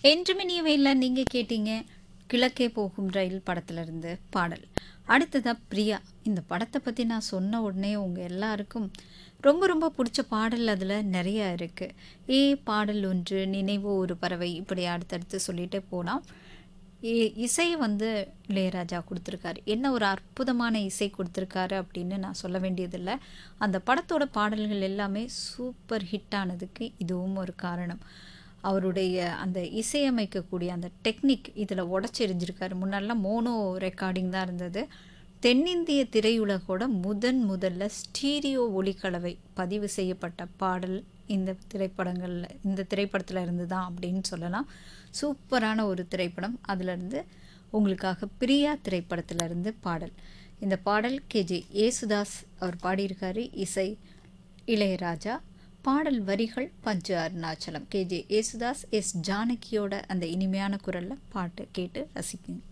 என்று மினியவையில் நீங்கள் கேட்டீங்க கிழக்கே போகும் ரயில் படத்துலேருந்து பாடல் அடுத்ததா பிரியா இந்த படத்தை பற்றி நான் சொன்ன உடனே உங்கள் எல்லாருக்கும் ரொம்ப ரொம்ப பிடிச்ச பாடல் அதில் நிறையா இருக்குது ஏ பாடல் ஒன்று நினைவோ ஒரு பறவை இப்படி அடுத்தடுத்து சொல்லிகிட்டே போனால் இசையை வந்து இளையராஜா கொடுத்துருக்காரு என்ன ஒரு அற்புதமான இசை கொடுத்துருக்காரு அப்படின்னு நான் சொல்ல வேண்டியதில்லை அந்த படத்தோட பாடல்கள் எல்லாமே சூப்பர் ஹிட் ஆனதுக்கு இதுவும் ஒரு காரணம் அவருடைய அந்த இசையமைக்கக்கூடிய அந்த டெக்னிக் இதில் உடச்செறிஞ்சிருக்காரு முன்னாடிலாம் மோனோ ரெக்கார்டிங் தான் இருந்தது தென்னிந்திய திரையுலகோட முதன் முதல்ல ஸ்டீரியோ ஒலிக்கலவை பதிவு செய்யப்பட்ட பாடல் இந்த திரைப்படங்களில் இந்த திரைப்படத்தில் இருந்து தான் அப்படின்னு சொல்லலாம் சூப்பரான ஒரு திரைப்படம் அதிலிருந்து உங்களுக்காக பிரியா திரைப்படத்திலிருந்து பாடல் இந்த பாடல் கேஜே ஏசுதாஸ் அவர் பாடியிருக்காரு இசை இளையராஜா பாடல் வரிகள் பஞ்சு அருணாச்சலம் கேஜே ஏசுதாஸ் எஸ் ஜானகியோட அந்த இனிமையான குரலில் பாட்டு கேட்டு ரசிக்குங்க